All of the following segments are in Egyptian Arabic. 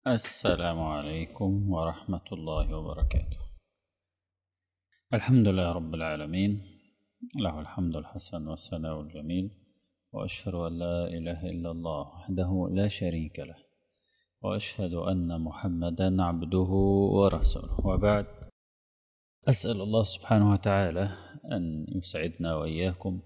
السلام عليكم ورحمة الله وبركاته الحمد لله رب العالمين له الحمد الحسن والثناء الجميل وأشهد أن لا إله إلا الله وحده لا شريك له وأشهد أن محمدا عبده ورسوله وبعد أسأل الله سبحانه وتعالى أن يسعدنا وإياكم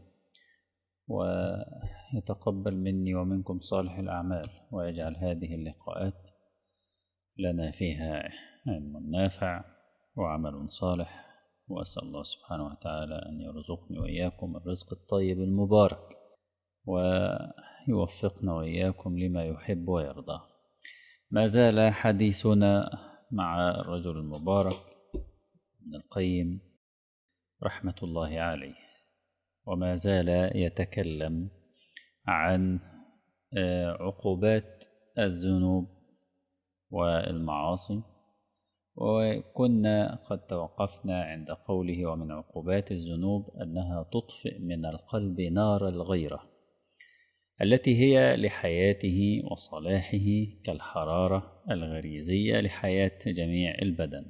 ويتقبل مني ومنكم صالح الأعمال ويجعل هذه اللقاءات لنا فيها علم نافع وعمل صالح وأسأل الله سبحانه وتعالى أن يرزقني وإياكم الرزق الطيب المبارك ويوفقنا وإياكم لما يحب ويرضى ما زال حديثنا مع الرجل المبارك ابن القيم رحمة الله عليه وما زال يتكلم عن عقوبات الذنوب والمعاصي وكنا قد توقفنا عند قوله ومن عقوبات الذنوب أنها تطفئ من القلب نار الغيرة التي هي لحياته وصلاحه كالحرارة الغريزية لحياة جميع البدن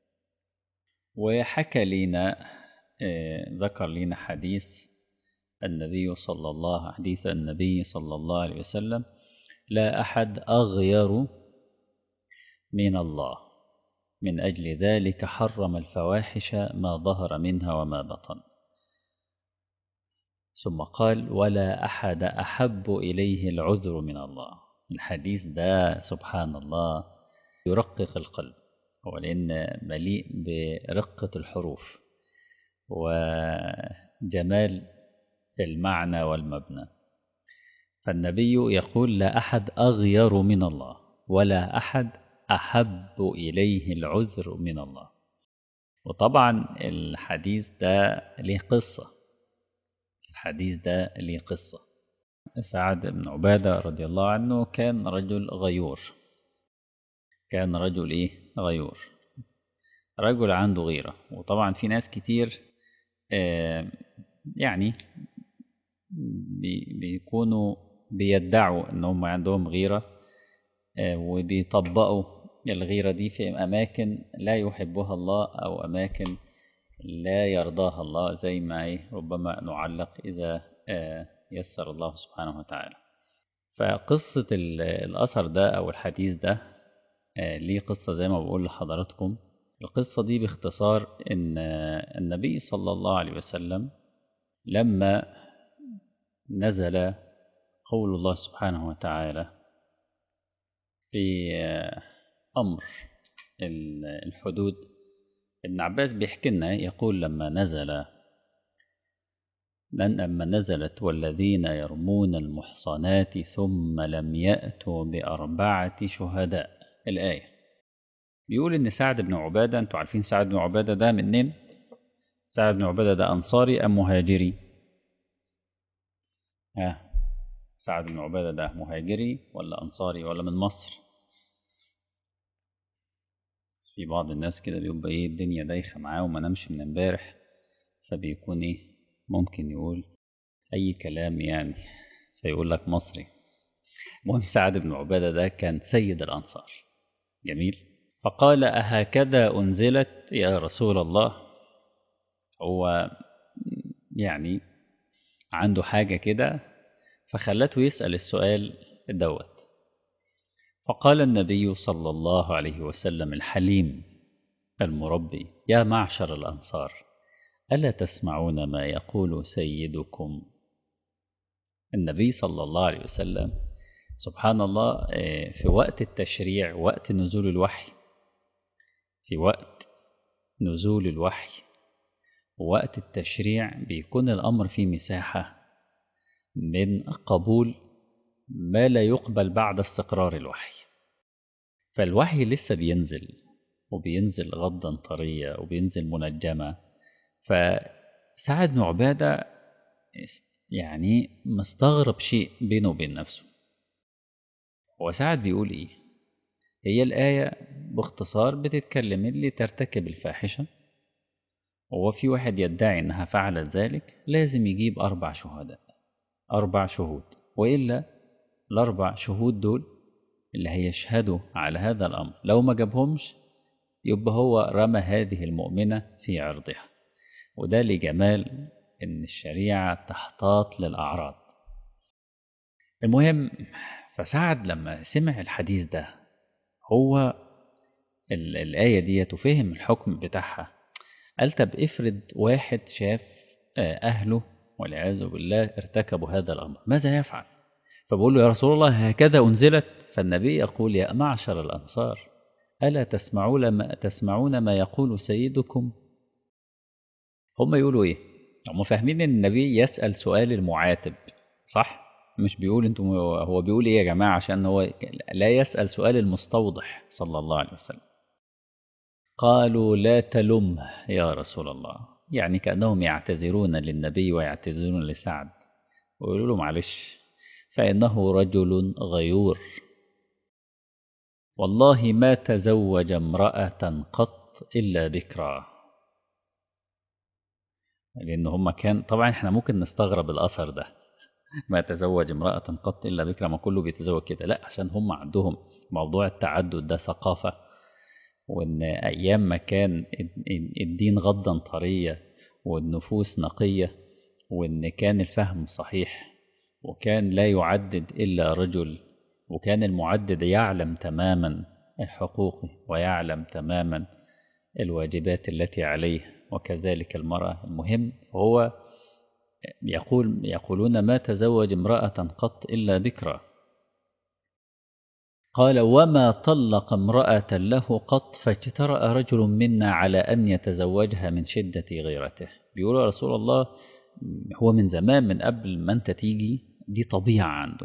وحكى لنا ذكر لنا حديث النبي صلى الله حديث النبي صلى الله عليه وسلم لا أحد أغير من الله من أجل ذلك حرم الفواحش ما ظهر منها وما بطن ثم قال ولا أحد أحب إليه العذر من الله الحديث ده سبحان الله يرقق القلب هو لأن مليء برقة الحروف وجمال المعنى والمبنى فالنبي يقول لا أحد أغير من الله ولا أحد أحب إليه العذر من الله وطبعا الحديث ده ليه قصة الحديث ده ليه قصة سعد بن عبادة رضي الله عنه كان رجل غيور كان رجل إيه غيور رجل عنده غيرة وطبعا في ناس كتير آه يعني بيكونوا بيدعوا ان هم عندهم غيرة آه وبيطبقوا الغيرة دي في أماكن لا يحبها الله أو أماكن لا يرضاها الله زي ما إيه ربما نعلق إذا آه يسر الله سبحانه وتعالى فقصة الأثر ده أو الحديث ده ليه قصة زي ما بقول لحضراتكم القصة دي باختصار إن النبي صلى الله عليه وسلم لما نزل قول الله سبحانه وتعالى في أمر الحدود ابن عباس بيحكي لنا يقول لما نزل لما نزلت والذين يرمون المحصنات ثم لم يأتوا بأربعة شهداء الآية بيقول إن سعد بن عبادة أنتوا عارفين سعد بن عبادة ده منين؟ سعد بن عبادة ده أنصاري أم مهاجري؟ ها سعد بن عبادة ده مهاجري ولا أنصاري ولا من مصر؟ في بعض الناس كده بيبقى إيه الدنيا دايخة معاه وما نامش من امبارح فبيكون إيه ممكن يقول أي كلام يعني فيقول لك مصري المهم سعد بن عبادة ده كان سيد الأنصار جميل فقال أهكذا أنزلت يا رسول الله هو يعني عنده حاجة كده فخلته يسأل السؤال دوت فقال النبي صلى الله عليه وسلم الحليم المربي يا معشر الأنصار ألا تسمعون ما يقول سيدكم النبي صلى الله عليه وسلم سبحان الله في وقت التشريع وقت نزول الوحي في وقت نزول الوحي وقت التشريع بيكون الأمر فيه مساحة من قبول ما لا يقبل بعد استقرار الوحي فالوحي لسه بينزل وبينزل غضا طرية وبينزل منجمة فسعد بن عبادة يعني مستغرب شيء بينه وبين نفسه هو سعد بيقول ايه هي الآية باختصار بتتكلم اللي ترتكب الفاحشة وهو في واحد يدعي انها فعلت ذلك لازم يجيب أربع شهداء أربع شهود وإلا الأربع شهود دول اللي هيشهدوا على هذا الأمر لو ما جابهمش يبقى هو رمى هذه المؤمنة في عرضها وده لجمال إن الشريعة تحتاط للأعراض المهم فسعد لما سمع الحديث ده هو الآية دي وفهم الحكم بتاعها قال طب افرض واحد شاف أهله والعياذ بالله ارتكبوا هذا الأمر ماذا يفعل فبقول له يا رسول الله هكذا أنزلت فالنبي يقول يا معشر الأنصار ألا تسمعون ما, تسمعون ما يقول سيدكم هم يقولوا إيه هم فاهمين إن النبي يسأل سؤال المعاتب صح مش بيقول انتم هو بيقول ايه يا جماعه عشان هو لا يسال سؤال المستوضح صلى الله عليه وسلم قالوا لا تلم يا رسول الله يعني كانهم يعتذرون للنبي ويعتذرون لسعد ويقولوا له معلش فانه رجل غيور والله ما تزوج امراه قط الا بكرا لان هم كان طبعا احنا ممكن نستغرب الاثر ده ما تزوج امرأة قط إلا بكرة ما كله بيتزوج كده لا عشان هم عندهم موضوع التعدد ده ثقافة وإن أيام ما كان الدين غضا طرية والنفوس نقية وإن كان الفهم صحيح وكان لا يعدد إلا رجل وكان المعدد يعلم تماما حقوقه ويعلم تماما الواجبات التي عليه وكذلك المرأة المهم هو يقول يقولون ما تزوج امرأة قط إلا بكرا قال وما طلق امرأة له قط فاجترأ رجل منا على أن يتزوجها من شدة غيرته بيقول يا رسول الله هو من زمان من قبل ما أنت تيجي دي طبيعة عنده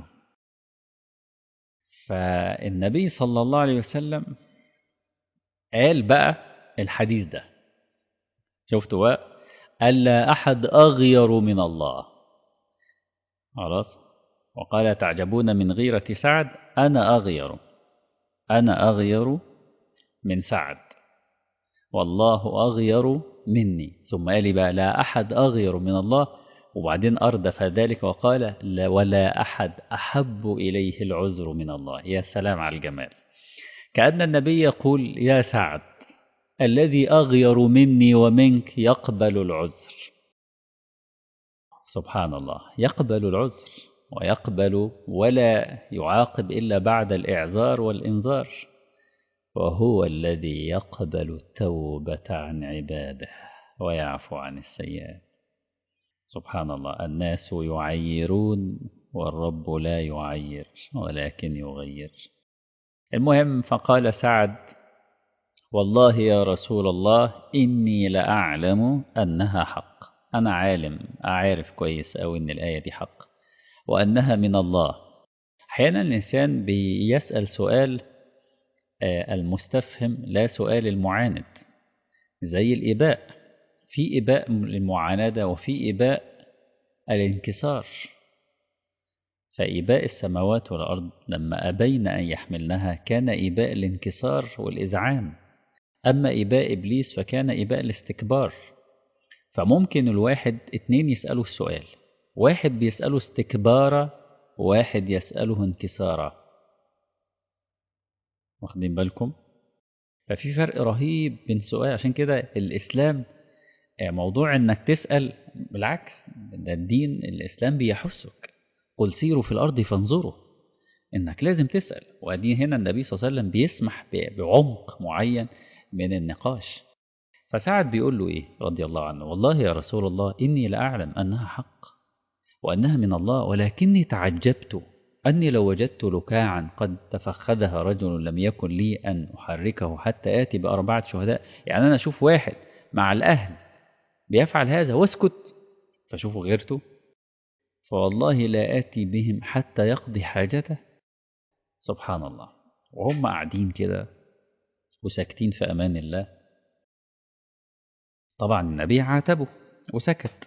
فالنبي صلى الله عليه وسلم قال بقى الحديث ده شفتوا بقى ألا أحد أغير من الله خلاص وقال تعجبون من غيرة سعد أنا أغير أنا أغير من سعد والله أغير مني ثم قال بقى لا أحد أغير من الله وبعدين أردف ذلك وقال لا ولا أحد أحب إليه العذر من الله يا سلام على الجمال كأن النبي يقول يا سعد الذي أغير مني ومنك يقبل العذر سبحان الله يقبل العذر ويقبل ولا يعاقب إلا بعد الإعذار والإنذار وهو الذي يقبل التوبة عن عباده ويعفو عن السيئات سبحان الله الناس يعيرون والرب لا يعير ولكن يغير المهم فقال سعد والله يا رسول الله إني لأعلم أنها حق أنا عالم أعرف كويس أو إن الآية دي حق وأنها من الله أحيانا الإنسان بيسأل سؤال المستفهم لا سؤال المعاند زي الإباء في إباء للمعاندة وفي إباء الانكسار فإباء السماوات والأرض لما أبين أن يحملنها كان إباء الانكسار والإذعان أما إباء إبليس فكان إباء الاستكبار فممكن الواحد اتنين يسألوا السؤال واحد بيسأله استكبارا واحد يسأله انكسارا واخدين بالكم ففي فرق رهيب بين سؤال عشان كده الإسلام موضوع انك تسأل بالعكس ده الدين الإسلام بيحثك قل سيروا في الأرض فانظروا انك لازم تسأل وادي هنا النبي صلى الله عليه وسلم بيسمح بعمق معين من النقاش فسعد بيقول له ايه رضي الله عنه والله يا رسول الله إني لأعلم أنها حق وأنها من الله ولكني تعجبت أني لو وجدت لكاعا قد تفخذها رجل لم يكن لي أن أحركه حتى آتي بأربعة شهداء يعني أنا أشوف واحد مع الأهل بيفعل هذا واسكت فشوفوا غيرته فوالله لا آتي بهم حتى يقضي حاجته سبحان الله وهم قاعدين كده وساكتين في أمان الله طبعا النبي عاتبه وسكت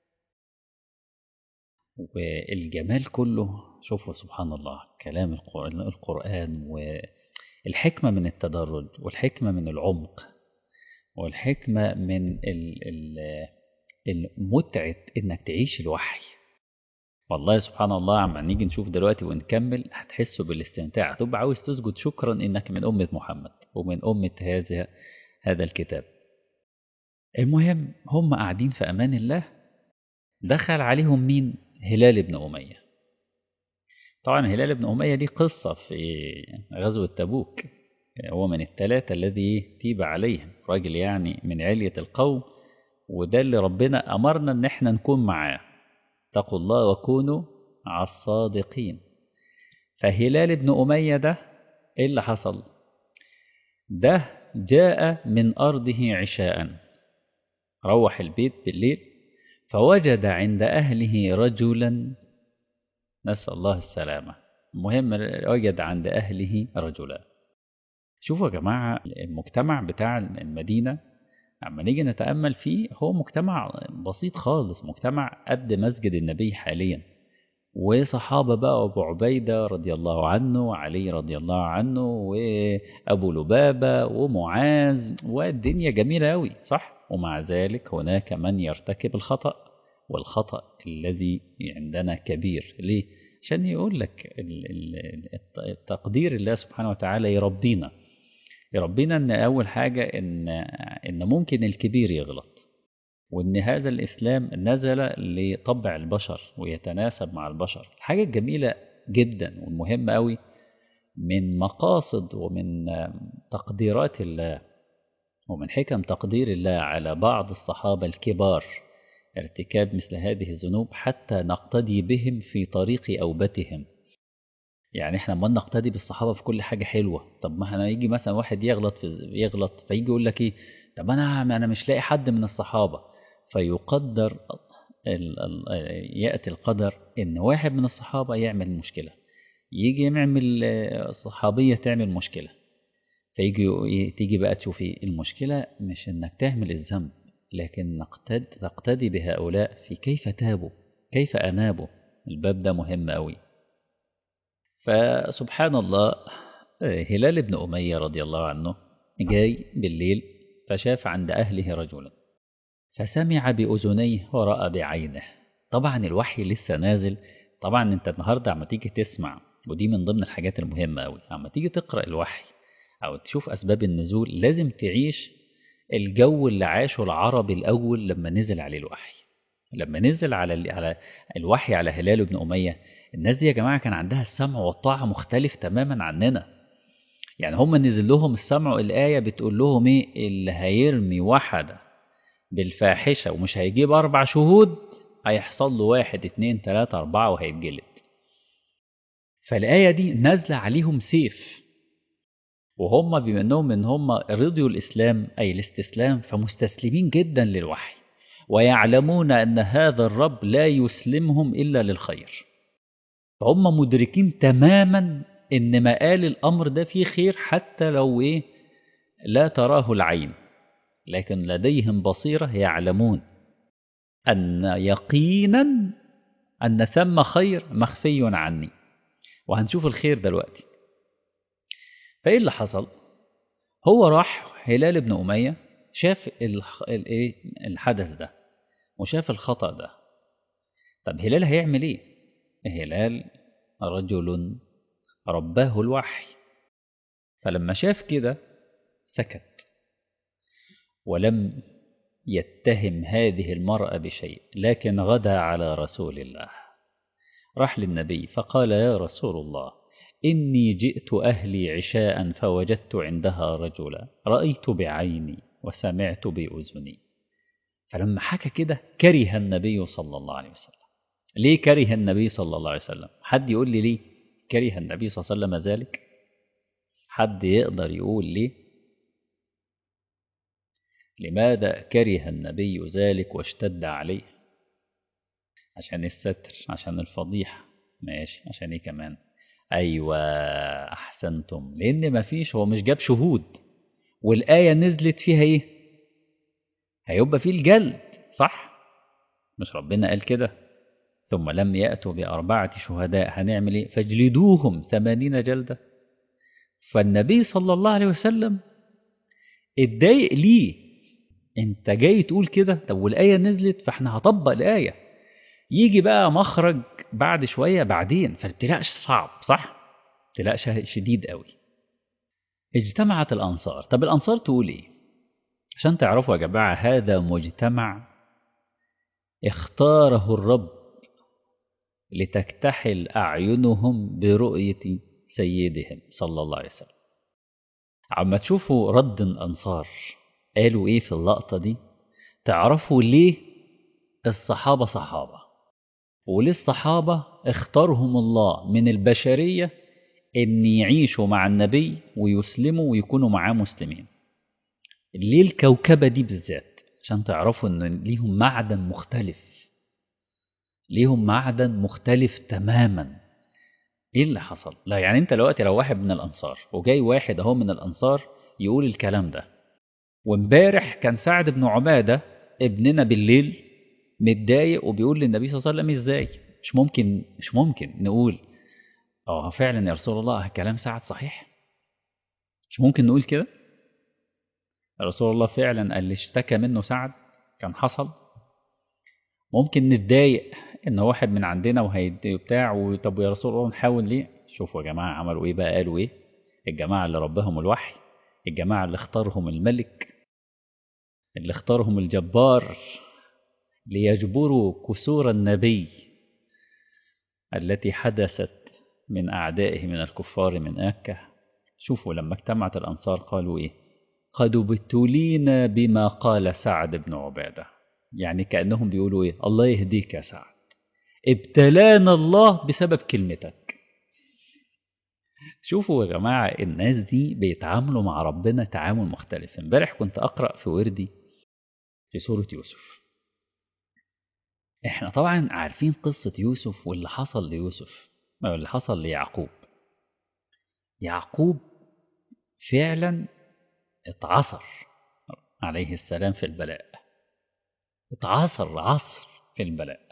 والجمال كله شوفوا سبحان الله كلام القرآن والحكمة من التدرج والحكمة من العمق والحكمة من المتعة إنك تعيش الوحي والله سبحان الله عم نيجي نشوف دلوقتي ونكمل هتحسوا بالاستمتاع هتبقى عاوز تسجد شكرا انك من أمة محمد ومن أمة هذا هذا الكتاب المهم هم قاعدين في أمان الله دخل عليهم مين هلال بن أمية طبعا هلال بن أمية دي قصة في غزوة تبوك هو من الثلاثة الذي تيب عليهم راجل يعني من علية القوم وده اللي ربنا أمرنا إن احنا نكون معاه اتقوا الله وكونوا على الصادقين فهلال بن أمية ده إيه اللي حصل ده جاء من أرضه عشاء روح البيت بالليل فوجد عند أهله رجلا نسأل الله السلامة المهم وجد عند أهله رجلا شوفوا يا جماعة المجتمع بتاع المدينة لما نيجي نتأمل فيه هو مجتمع بسيط خالص مجتمع قد مسجد النبي حاليا وصحابة بقى أبو عبيدة رضي الله عنه وعلي رضي الله عنه وأبو لبابة ومعاذ والدنيا جميلة أوي صح ومع ذلك هناك من يرتكب الخطأ والخطأ الذي عندنا كبير ليه؟ عشان يقول لك التقدير الله سبحانه وتعالى يربينا يربينا ان اول حاجه ان ان ممكن الكبير يغلط وان هذا الاسلام نزل لطبع البشر ويتناسب مع البشر حاجه جميله جدا والمهمه قوي من مقاصد ومن تقديرات الله ومن حكم تقدير الله على بعض الصحابه الكبار ارتكاب مثل هذه الذنوب حتى نقتدي بهم في طريق اوبتهم يعني احنا ما نقتدي بالصحابه في كل حاجه حلوه طب ما احنا يجي مثلا واحد يغلط في يغلط فيجي يقول لك ايه طب انا انا مش لاقي حد من الصحابه فيقدر ال ال ياتي القدر ان واحد من الصحابه يعمل مشكله يجي يعمل صحابيه تعمل مشكله فيجي تيجي بقى تشوفي المشكله مش انك تعمل الذنب لكن نقتد تقتدي بهؤلاء في كيف تابوا كيف انابوا الباب ده مهم قوي فسبحان الله هلال بن أمية رضي الله عنه جاي بالليل فشاف عند أهله رجلا فسمع بأذنيه ورأى بعينه طبعا الوحي لسه نازل طبعا انت النهاردة عم تيجي تسمع ودي من ضمن الحاجات المهمة أوي عم تيجي تقرأ الوحي أو تشوف أسباب النزول لازم تعيش الجو اللي عاشه العربي الأول لما نزل عليه الوحي لما نزل على على الوحي على هلال بن أمية الناس دي يا جماعة كان عندها السمع والطاعة مختلف تماما عننا يعني هم نزل لهم السمع الآية بتقول لهم إيه اللي هيرمي واحدة بالفاحشة ومش هيجيب أربع شهود هيحصل له واحد اتنين تلاتة أربعة وهيتجلد فالآية دي نازلة عليهم سيف وهم بما انهم ان هم رضيوا الاسلام اي الاستسلام فمستسلمين جدا للوحي ويعلمون ان هذا الرب لا يسلمهم الا للخير فهم مدركين تماما ان مآل الامر ده فيه خير حتى لو ايه لا تراه العين لكن لديهم بصيره يعلمون ان يقينا ان ثم خير مخفي عني وهنشوف الخير دلوقتي فايه اللي حصل هو راح هلال بن اميه شاف الايه الحدث ده وشاف الخطا ده طب هلال هيعمل ايه هلال رجل رباه الوحي فلما شاف كده سكت ولم يتهم هذه المرأة بشيء لكن غدا على رسول الله راح للنبي فقال يا رسول الله إني جئت أهلي عشاء فوجدت عندها رجلا رأيت بعيني وسمعت بأذني فلما حكى كده كره النبي صلى الله عليه وسلم ليه كره النبي صلى الله عليه وسلم حد يقول لي ليه كره النبي صلى الله عليه وسلم ذلك حد يقدر يقول ليه لماذا كره النبي ذلك واشتد عليه عشان الستر عشان الفضيحة ماشي عشان ايه كمان ايوه احسنتم لان مفيش هو مش جاب شهود والايه نزلت فيها ايه هيبقى فيه الجلد صح مش ربنا قال كده ثم لم يأتوا بأربعة شهداء هنعمل إيه؟ فاجلدوهم ثمانين جلدة فالنبي صلى الله عليه وسلم اتضايق ليه انت جاي تقول كده طب والآية نزلت فاحنا هطبق الآية يجي بقى مخرج بعد شوية بعدين فالابتلاء صعب صح؟ ابتلاء شديد قوي اجتمعت الأنصار طب الأنصار تقول إيه؟ عشان تعرفوا يا جماعة هذا مجتمع اختاره الرب لتكتحل أعينهم برؤية سيدهم صلى الله عليه وسلم عما تشوفوا رد الأنصار قالوا إيه في اللقطة دي تعرفوا ليه الصحابة صحابة وليه الصحابة اختارهم الله من البشرية إن يعيشوا مع النبي ويسلموا ويكونوا معاه مسلمين ليه الكوكبة دي بالذات عشان تعرفوا إن ليهم معدن مختلف ليهم معدن مختلف تماما ايه اللي حصل لا يعني انت دلوقتي لو واحد من الانصار وجاي واحد اهو من الانصار يقول الكلام ده وامبارح كان سعد بن عباده ابننا بالليل متضايق وبيقول للنبي صلى الله عليه وسلم ازاي مش ممكن مش ممكن نقول اه فعلا يا رسول الله كلام سعد صحيح مش ممكن نقول كده رسول الله فعلا اللي اشتكى منه سعد كان حصل ممكن نتضايق ان واحد من عندنا وهيدي بتاع طب يا رسول الله نحاول ليه شوفوا يا جماعه عملوا ايه بقى قالوا ايه الجماعه اللي ربهم الوحي الجماعه اللي اختارهم الملك اللي اختارهم الجبار ليجبروا كسور النبي التي حدثت من اعدائه من الكفار من مكه شوفوا لما اجتمعت الانصار قالوا ايه قد ابتلينا بما قال سعد بن عباده يعني كانهم بيقولوا ايه الله يهديك يا سعد ابتلانا الله بسبب كلمتك شوفوا يا جماعة الناس دي بيتعاملوا مع ربنا تعامل مختلف امبارح كنت أقرأ في وردي في سورة يوسف احنا طبعا عارفين قصة يوسف واللي حصل ليوسف أو اللي حصل ليعقوب يعقوب فعلا اتعصر عليه السلام في البلاء اتعصر عصر في البلاء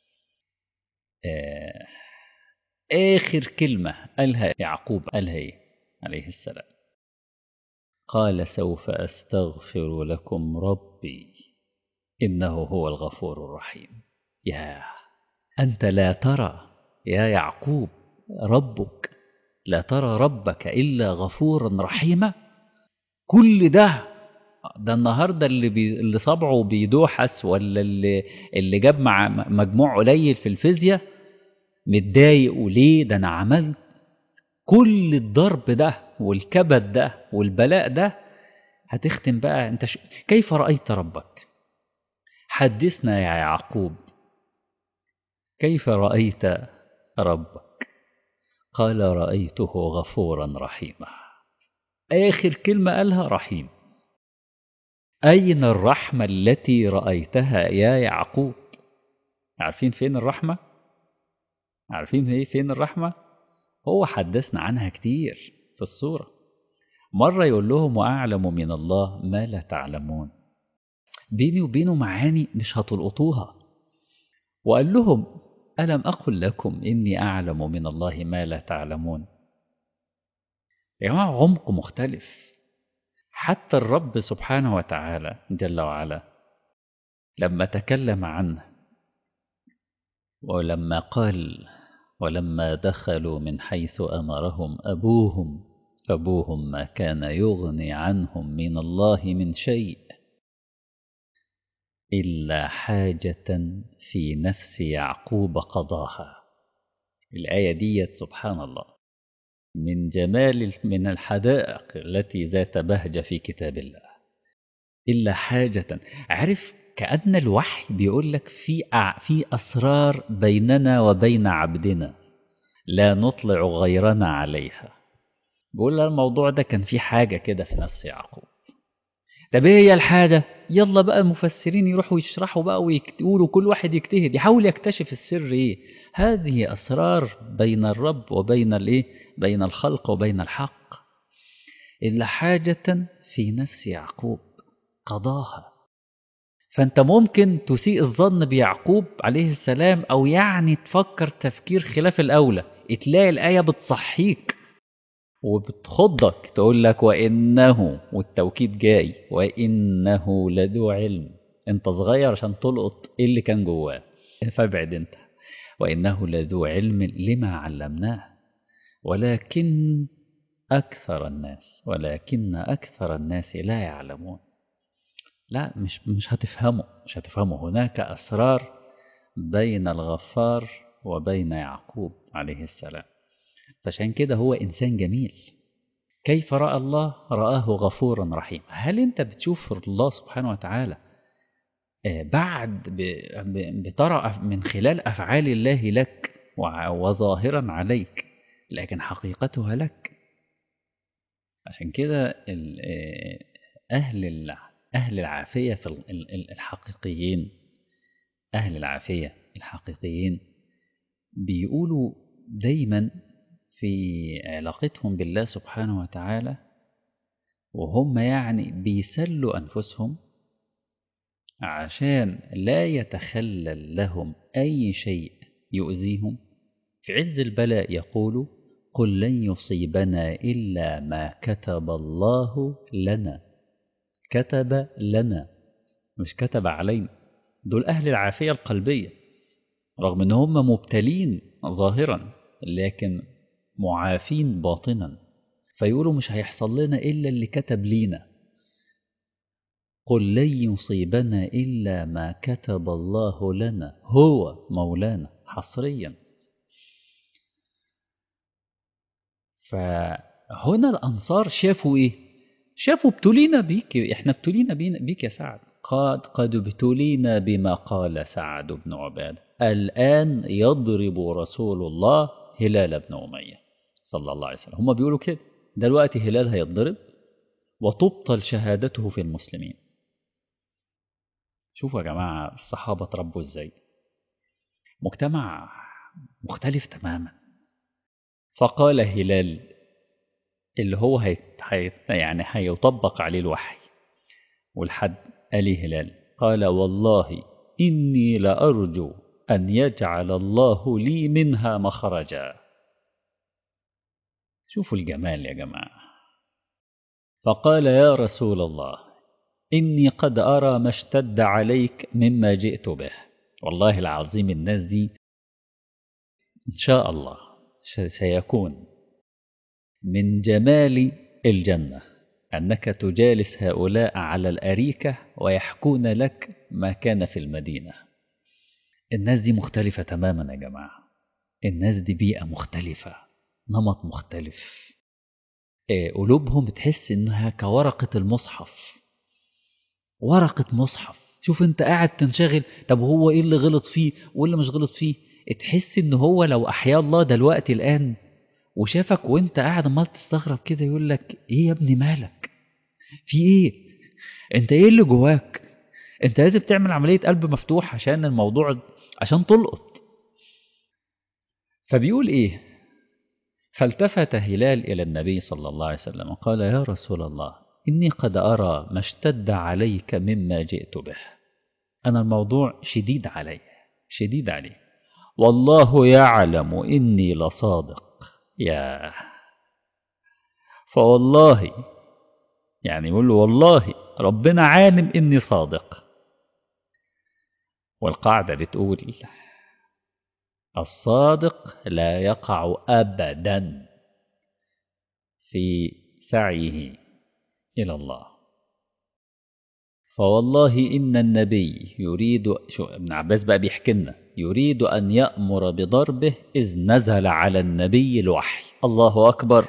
آه آخر كلمة قالها يعقوب قالها إيه عليه السلام قال سوف أستغفر لكم ربي إنه هو الغفور الرحيم يا أنت لا ترى يا يعقوب ربك لا ترى ربك إلا غفورا رحيما كل ده ده النهارده اللي بي اللي صبعه بيدوحس ولا اللي اللي جاب مع مجموع قليل في الفيزياء متضايق وليه ده انا عملت كل الضرب ده والكبد ده والبلاء ده هتختم بقى انت ش... كيف رأيت ربك حدثنا يا يعقوب كيف رأيت ربك قال رأيته غفورا رحيما آخر كلمة قالها رحيم أين الرحمة التي رأيتها يا يعقوب عارفين فين الرحمة عارفين ايه فين الرحمة هو حدثنا عنها كتير في السورة مرة يقول لهم وأعلم من الله ما لا تعلمون بيني وبينه معاني مش هتلقطوها وقال لهم ألم أقل لكم إني أعلم من الله ما لا تعلمون يا جماعة عمق مختلف حتى الرب سبحانه وتعالى جل وعلا لما تكلم عنه ولما قال ولما دخلوا من حيث أمرهم أبوهم أبوهم ما كان يغني عنهم من الله من شيء إلا حاجة في نفس يعقوب قضاها الآية دي سبحان الله من جمال من الحدائق التي ذات بهجة في كتاب الله إلا حاجة عرف كأن الوحي بيقول لك في في أسرار بيننا وبين عبدنا لا نطلع غيرنا عليها بيقول الموضوع ده كان في حاجة كده في نفس يعقوب طب ايه هي الحاجة يلا بقى المفسرين يروحوا يشرحوا بقى ويقولوا كل واحد يجتهد يحاول يكتشف السر ايه هذه أسرار بين الرب وبين الايه بين الخلق وبين الحق إلا حاجة في نفس يعقوب قضاها فأنت ممكن تسيء الظن بيعقوب عليه السلام أو يعني تفكر تفكير خلاف الأولى تلاقي الآية بتصحيك وبتخضك تقول لك وإنه والتوكيد جاي وإنه لذو علم أنت صغير عشان تلقط إيه اللي كان جواه فابعد انت وإنه لذو علم لما علمناه ولكن أكثر الناس ولكن أكثر الناس لا يعلمون لا مش مش هتفهموا مش هتفهموا هناك أسرار بين الغفار وبين يعقوب عليه السلام فعشان كده هو إنسان جميل كيف رأى الله رآه غفورا رحيما هل أنت بتشوف الله سبحانه وتعالى بعد بترى من خلال أفعال الله لك وظاهرا عليك لكن حقيقتها لك عشان كده أهل أهل العافية في الحقيقيين أهل العافية الحقيقيين بيقولوا دايما في علاقتهم بالله سبحانه وتعالى وهم يعني بيسلوا أنفسهم عشان لا يتخلل لهم أي شيء يؤذيهم في عز البلاء يقول قل لن يصيبنا إلا ما كتب الله لنا كتب لنا مش كتب علينا دول أهل العافية القلبية رغم أن هم مبتلين ظاهرا لكن معافين باطنا فيقولوا مش هيحصل لنا إلا اللي كتب لينا قل لن يصيبنا إلا ما كتب الله لنا هو مولانا حصريا فهنا الأنصار شافوا إيه شافوا ابتلينا بيك إحنا ابتلينا بيك يا سعد قد قد ابتلينا بما قال سعد بن عبادة الآن يضرب رسول الله هلال بن أمية صلى الله عليه وسلم هم بيقولوا كده دلوقتي هلال هيتضرب وتبطل شهادته في المسلمين شوفوا يا جماعة الصحابة تربوا ازاي مجتمع مختلف تماما فقال هلال اللي هو هي هي يعني هيطبق عليه الوحي والحد قال هلال قال والله إني لأرجو أن يجعل الله لي منها مخرجا شوفوا الجمال يا جماعة فقال يا رسول الله إني قد أرى ما اشتد عليك مما جئت به والله العظيم الناس دي إن شاء الله سيكون من جمال الجنة أنك تجالس هؤلاء على الأريكة ويحكون لك ما كان في المدينة الناس دي مختلفة تماما يا جماعة الناس دي بيئة مختلفة نمط مختلف قلوبهم بتحس إنها كورقة المصحف ورقة مصحف شوف انت قاعد تنشغل طب هو ايه اللي غلط فيه واللي مش غلط فيه تحس ان هو لو احيا الله دلوقتي الان وشافك وانت قاعد عمال تستغرب كده يقول لك ايه يا ابني مالك في ايه انت ايه اللي جواك انت لازم تعمل عملية قلب مفتوح عشان الموضوع عشان تلقط فبيقول ايه فالتفت هلال الى النبي صلى الله عليه وسلم قال يا رسول الله إني قد أرى ما اشتد عليك مما جئت به أنا الموضوع شديد علي شديد علي والله يعلم إني لصادق يا فوالله يعني يقول له والله ربنا عالم إني صادق والقاعدة بتقول الصادق لا يقع أبدا في سعيه إلى الله فوالله إن النبي يريد شو ابن عباس بقى بيحكي لنا يريد أن يأمر بضربه إذ نزل على النبي الوحي الله أكبر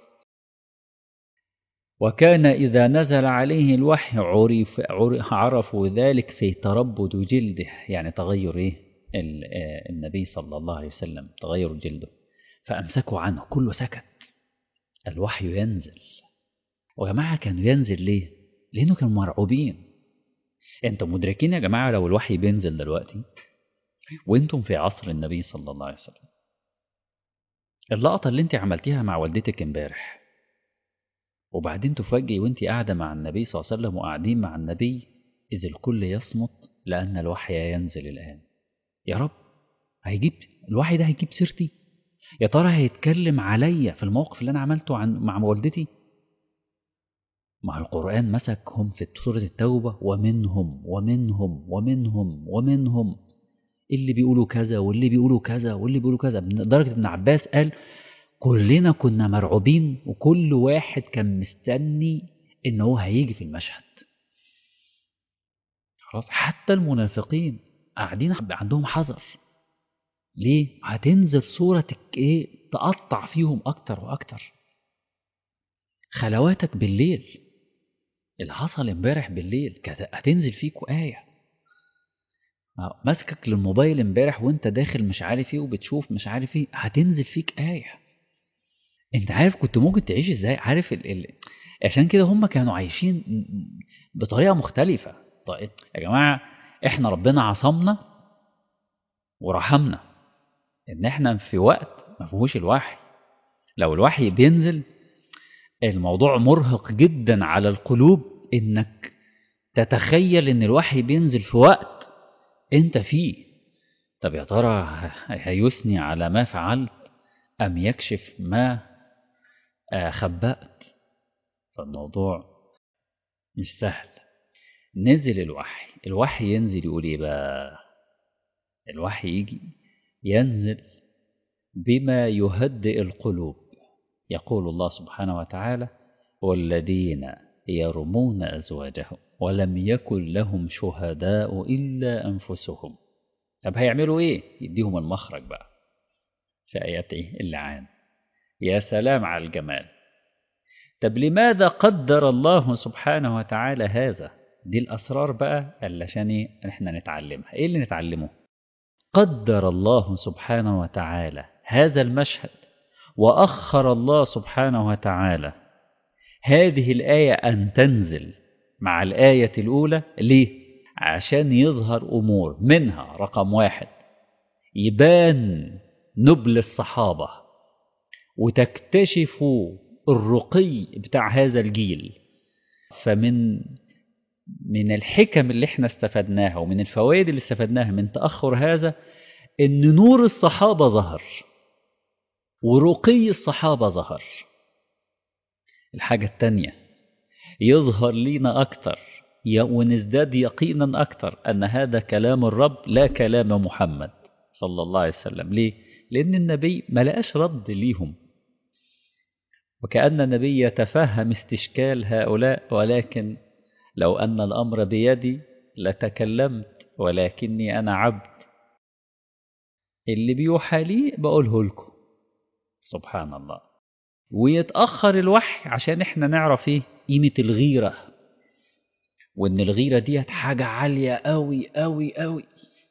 وكان إذا نزل عليه الوحي عرف عرفوا ذلك في تربد جلده يعني تغير إيه النبي صلى الله عليه وسلم تغير جلده فأمسكوا عنه كله سكت الوحي ينزل وجماعة كانوا ينزل ليه؟ لأنه كانوا مرعوبين انتم مدركين يا جماعة لو الوحي بينزل دلوقتي وانتم في عصر النبي صلى الله عليه وسلم اللقطة اللي انت عملتيها مع والدتك امبارح وبعدين تفاجئي وانت قاعدة مع النبي صلى الله عليه وسلم وقاعدين مع النبي إذ الكل يصمت لأن الوحي ينزل الآن يا رب هيجيب الوحي ده هيجيب سيرتي يا ترى هيتكلم عليا في الموقف اللي أنا عملته عن مع والدتي مع القرآن مسكهم في سورة التوبة ومنهم ومنهم ومنهم ومنهم اللي بيقولوا كذا واللي بيقولوا كذا واللي بيقولوا كذا لدرجة ابن عباس قال كلنا كنا مرعوبين وكل واحد كان مستني ان هو هيجي في المشهد خلاص حتى المنافقين قاعدين عندهم حذر ليه هتنزل صورة ايه تقطع فيهم اكتر واكتر خلواتك بالليل اللي حصل امبارح بالليل كانت هتنزل فيكوا آية ماسكك للموبايل امبارح وانت داخل مش عارف ايه وبتشوف مش عارف ايه هتنزل فيك آية انت عارف كنت ممكن تعيش ازاي عارف ال... ال... عشان كده هم كانوا عايشين بطريقة مختلفة طيب يا جماعة احنا ربنا عصمنا ورحمنا ان احنا في وقت ما فيهوش الوحي لو الوحي بينزل الموضوع مرهق جدا على القلوب انك تتخيل ان الوحي بينزل في وقت انت فيه طب يا ترى هيثني على ما فعلت ام يكشف ما خبأت فالموضوع مش سهل نزل الوحي الوحي ينزل يقول ايه بقى الوحي يجي ينزل بما يهدئ القلوب يقول الله سبحانه وتعالى والذين يرمون أزواجهم ولم يكن لهم شهداء إلا أنفسهم طب هيعملوا إيه؟ يديهم المخرج بقى في آيات إيه؟ اللعان يا سلام على الجمال طب لماذا قدر الله سبحانه وتعالى هذا دي الأسرار بقى علشان إيه؟ إحنا نتعلمها إيه اللي نتعلمه قدر الله سبحانه وتعالى هذا المشهد وأخر الله سبحانه وتعالى هذه الآية أن تنزل مع الآية الأولى ليه؟ عشان يظهر أمور منها رقم واحد يبان نبل الصحابة وتكتشفوا الرقي بتاع هذا الجيل فمن من الحكم اللي احنا استفدناها ومن الفوائد اللي استفدناها من تأخر هذا ان نور الصحابة ظهر ورقي الصحابة ظهر الحاجة التانية يظهر لينا أكتر ونزداد يقينا أكتر أن هذا كلام الرب لا كلام محمد صلى الله عليه وسلم ليه؟ لأن النبي ما لقاش رد ليهم وكأن النبي يتفهم استشكال هؤلاء ولكن لو أن الأمر بيدي لتكلمت ولكني أنا عبد اللي بيوحى لي بقوله لكم سبحان الله ويتأخر الوحي عشان احنا نعرف ايه قيمة الغيرة وان الغيرة ديت حاجة عالية قوي قوي قوي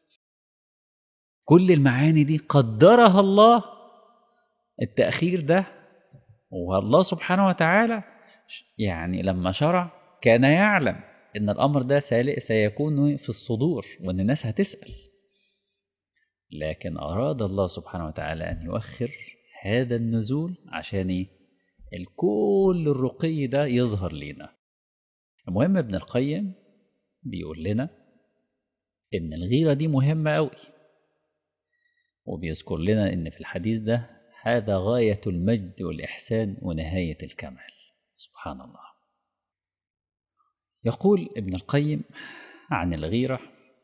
كل المعاني دي قدرها الله التأخير ده والله سبحانه وتعالى يعني لما شرع كان يعلم ان الامر ده سيكون في الصدور وان الناس هتسأل لكن اراد الله سبحانه وتعالى ان يؤخر هذا النزول عشان ايه الكل الرقي ده يظهر لنا المهم ابن القيم بيقول لنا ان الغيرة دي مهمة قوي وبيذكر لنا ان في الحديث ده هذا غاية المجد والإحسان ونهاية الكمال سبحان الله يقول ابن القيم عن الغيرة